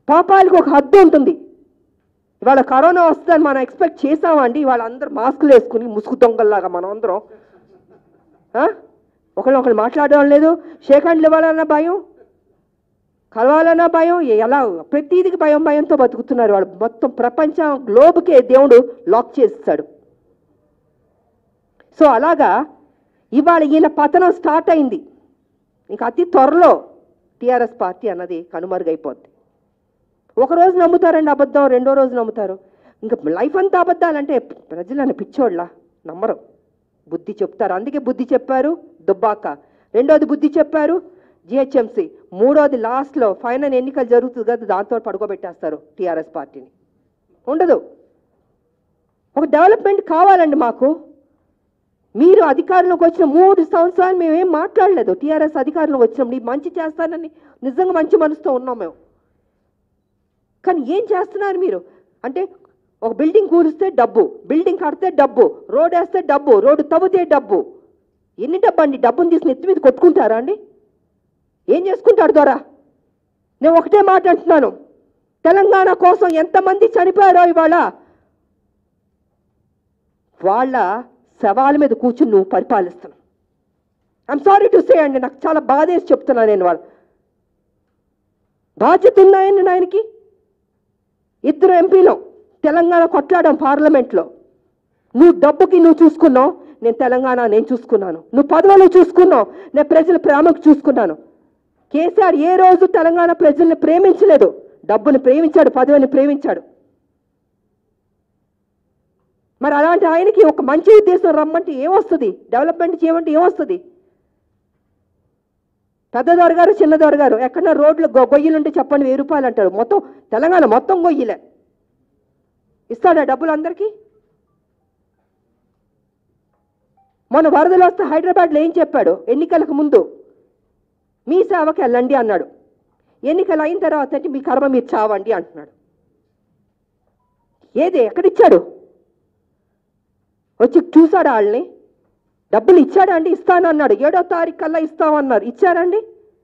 పాపాలకు ఒక హద్దు ఉంటుంది ఇవాళ కరోనా వస్తుందని మనం ఎక్స్పెక్ట్ చేసామండి ఇవాళ అందరూ మాస్కులు వేసుకుని ముసుగు దొంగల్లాగా మనం అందరం ఆ? ఒకళ్ళు ఒకళ్ళు మాట్లాడడం లేదు షేక్ హ్యాండ్లు ఇవ్వాలన్న భయం కలవాలన్న భయం ఎలా ప్రతిదికి భయం భయంతో బతుకుతున్నారు వాళ్ళు మొత్తం ప్రపంచం గ్లోబ్కే దేవుడు లాక్ చేస్తాడు సో అలాగా ఇవాళ ఈయన పతనం స్టార్ట్ అయింది ఇంకా అతి త్వరలో టీఆర్ఎస్ పార్టీ అన్నది కనుమరుగైపోద్ది ఒక రోజు నమ్ముతారండి అబద్ధం రెండో రోజు నమ్ముతారు ఇంకా లైఫ్ అంతా అబద్ధాలంటే ప్రజలను పిచ్చోళ్ళ నమ్మరు బుద్ధి చెప్తారు అందుకే బుద్ధి చెప్పారు దుబ్బాక రెండోది బుద్ధి చెప్పారు జిహెచ్ఎంసి మూడోది లాస్ట్లో ఫైనల్ ఎన్నికలు జరుగుతుంది కదా దాంతో పడుకోబెట్టేస్తారు టీఆర్ఎస్ పార్టీని ఉండదు ఒక డెవలప్మెంట్ కావాలండి మాకు మీరు అధికారంలోకి వచ్చిన మూడు సంవత్సరాలు మేము ఏం మాట్లాడలేదు టీఆర్ఎస్ అధికారంలోకి వచ్చినప్పుడు ఈ మంచి చేస్తానని నిజంగా మంచి మనసుతో ఉన్నాం మేము కానీ ఏం చేస్తున్నారు మీరు అంటే ఒక బిల్డింగ్ కూలిస్తే డబ్బు బిల్డింగ్ కడితే డబ్బు రోడ్ వేస్తే డబ్బు రోడ్డు తవ్వితే డబ్బు ఎన్ని డబ్బు అండి డబ్బుని తీసి నెత్తి మీద కొట్టుకుంటారా అండి ఏం చేసుకుంటాడు దొరా నేను ఒకటే మాట అంటున్నాను తెలంగాణ కోసం ఎంతమంది చనిపోయారో ఇవాళ వాళ్ళ శవాల మీద కూర్చుని నువ్వు పరిపాలిస్తున్నావు ఐఎమ్ సారీ టు సే అండి నాకు చాలా బాధేసి చెప్తున్నాను నేను వాళ్ళు బాధ్యత ఉన్నాయండి ఆయనకి ఇద్దరు ఎంపీలు తెలంగాణ కొట్లాడాం పార్లమెంట్లో నువ్వు డబ్బుకి నువ్వు చూసుకున్నావు నేను తెలంగాణ నేను చూసుకున్నాను నువ్వు పదవులు చూసుకున్నావు నేను ప్రజల ప్రేమకు చూసుకున్నాను కేసీఆర్ ఏ రోజు తెలంగాణ ప్రజల్ని ప్రేమించలేదు డబ్బుని ప్రేమించాడు పదవిని ప్రేమించాడు మరి అలాంటి ఆయనకి ఒక మంచి ఉద్దేశం రమ్మంటే ఏమొస్తుంది డెవలప్మెంట్ చేయమంటే ఏమొస్తుంది పెద్ద దొరగారు చిన్న దొరగారు ఎక్కడన్నా రోడ్లు గొ- గొయ్యలుంటే చెప్పండి వెయ్యి రూపాయలు అంటారు మొత్తం తెలంగాణ మొత్తం గొయ్యలే ఇస్తాడా డబ్బులు అందరికీ మొన్న వరదలు వస్తే హైదరాబాద్లో ఏం చెప్పాడు ఎన్నికలకు ముందు మీ సేవకి వెళ్ళండి అన్నాడు ఎన్నికలు అయిన తర్వాత అంటే మీ కర్మ మీరు చావండి అంటున్నాడు ఏది ఎక్కడిచ్చాడు వచ్చి చూసాడా వాళ్ళని డబ్బులు ఇచ్చాడా అండి ఇస్తాను అన్నాడు ఏడో తారీఖు కల్లా ఇస్తామన్నారు ఇచ్చారండి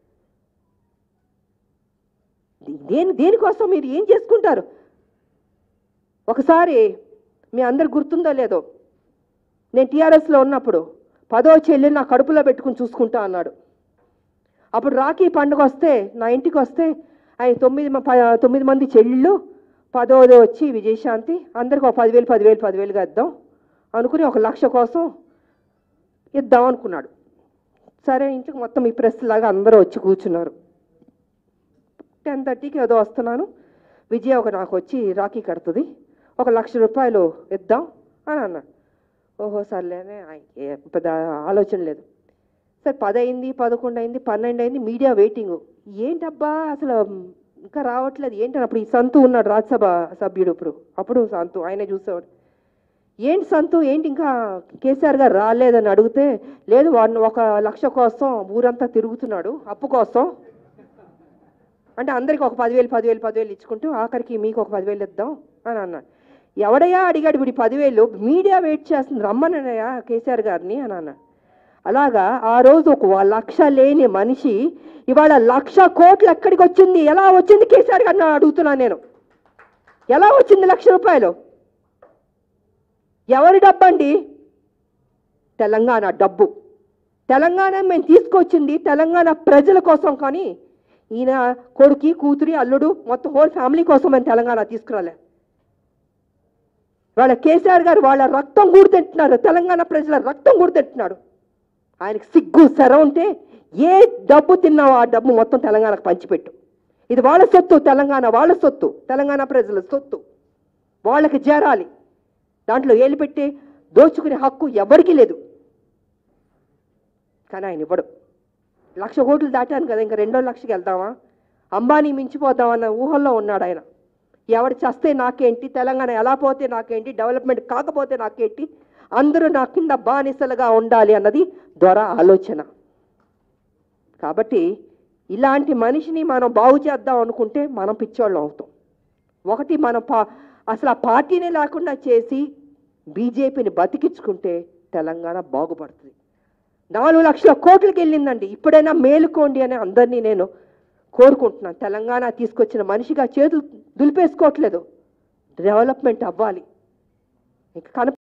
దేని దేనికోసం మీరు ఏం చేసుకుంటారు ఒకసారి మీ అందరు గుర్తుందో లేదో నేను టీఆర్ఎస్లో ఉన్నప్పుడు పదో చెల్లిని నా కడుపులో పెట్టుకుని చూసుకుంటా అన్నాడు అప్పుడు రాఖీ పండుగ వస్తే నా ఇంటికి వస్తే ఆయన తొమ్మిది మ- ప- తొమ్మిది మంది చెల్లెళ్ళు పదోది వచ్చి విజయశాంతి అందరికి ఒక పదివేలు పదివేలు పదివేలుగా ఇద్దాం అనుకుని ఒక లక్ష కోసం ఇద్దాం అనుకున్నాడు సరే ఇంటికి మొత్తం ఈ ప్రెస్ లాగా అందరూ వచ్చి కూర్చున్నారు టెన్ థర్టీకి ఏదో వస్తున్నాను విజయ ఒక నాకు వచ్చి రాఖీ కడుతుంది ఒక లక్ష రూపాయలు ఇద్దాం అని అన్నాడు ఓహో సర్లేనే ఆయనకి ఏ పెద్ద ఆలోచన లేదు సరే పది అయింది పదకొండు అయింది పన్నెండు అయింది మీడియా వెయిటింగ్ ఏంటబ్బా అసలు ఇంకా రావట్లేదు ఏంటని అప్పుడు ఈ సంతు ఉన్నాడు రాజ్యసభ సభ్యుడు ఇప్పుడు అప్పుడు సంతు ఆయనే చూసేవాడు ఏంటి సంతు ఏంటి ఇంకా కేసీఆర్ గారు రాలేదని అడిగితే లేదు వాడిని ఒక లక్ష కోసం ఊరంతా తిరుగుతున్నాడు అప్పు కోసం అంటే అందరికి ఒక పదివేలు పదివేలు పదివేలు ఇచ్చుకుంటూ ఆఖరికి మీకు ఒక పదివేలు ఇద్దాం అని అన్నాడు ఎవడయ్యా అడిగాడు ఇప్పుడు ఈ పదివేలు మీడియా వెయిట్ చేస్తుంది రమ్మనయ్యా కేసీఆర్ గారిని అని అన్నాడు అలాగా ఆ రోజు ఒక వ- లక్ష లేని మనిషి ఇవాళ లక్ష కోట్లు ఎక్కడికి వచ్చింది ఎలా వచ్చింది కేసీఆర్ గారిని అడుగుతున్నాను నేను ఎలా వచ్చింది లక్ష రూపాయలు ఎవరి డబ్బండి తెలంగాణ డబ్బు తెలంగాణ మేము తీసుకొచ్చింది తెలంగాణ ప్రజల కోసం కానీ ఈయన కొడుకి కూతురి అల్లుడు మొత్తం హోల్ ఫ్యామిలీ కోసం మేము తెలంగాణ తీసుకురాలే వాళ్ళ కేసీఆర్ గారు వాళ్ళ రక్తం కూడితింటున్నారు తెలంగాణ ప్రజల రక్తం కూడితింటున్నాడు ఆయనకి సిగ్గు సెర ఉంటే ఏ డబ్బు తిన్నావో ఆ డబ్బు మొత్తం తెలంగాణకు పంచిపెట్టు ఇది వాళ్ళ సొత్తు తెలంగాణ వాళ్ళ సొత్తు తెలంగాణ ప్రజల సొత్తు వాళ్ళకి చేరాలి దాంట్లో ఏలు పెట్టి దోచుకునే హక్కు ఎవరికీ లేదు కానీ ఆయన ఇవ్వడు లక్ష కోట్లు దాటాను కదా ఇంకా రెండో లక్షకి వెళ్దామా అంబానీ మించిపోదామన్న ఊహల్లో ఉన్నాడు ఆయన ఎవడు చస్తే నాకేంటి తెలంగాణ ఎలా పోతే నాకేంటి డెవలప్మెంట్ కాకపోతే నాకేంటి అందరూ నా కింద బానిసలుగా ఉండాలి అన్నది దొర ఆలోచన కాబట్టి ఇలాంటి మనిషిని మనం బాగు చేద్దాం అనుకుంటే మనం పిచ్చోళ్ళం అవుతాం ఒకటి మనం పా అసలు ఆ పార్టీనే లేకుండా చేసి బీజేపీని బతికించుకుంటే తెలంగాణ బాగుపడుతుంది నాలుగు లక్షల కోట్లకి వెళ్ళిందండి ఇప్పుడైనా మేలుకోండి అని అందరినీ నేను కోరుకుంటున్నాను తెలంగాణ తీసుకొచ్చిన మనిషిగా చేతులు దులిపేసుకోవట్లేదు డెవలప్మెంట్ అవ్వాలి ఇంకా కనప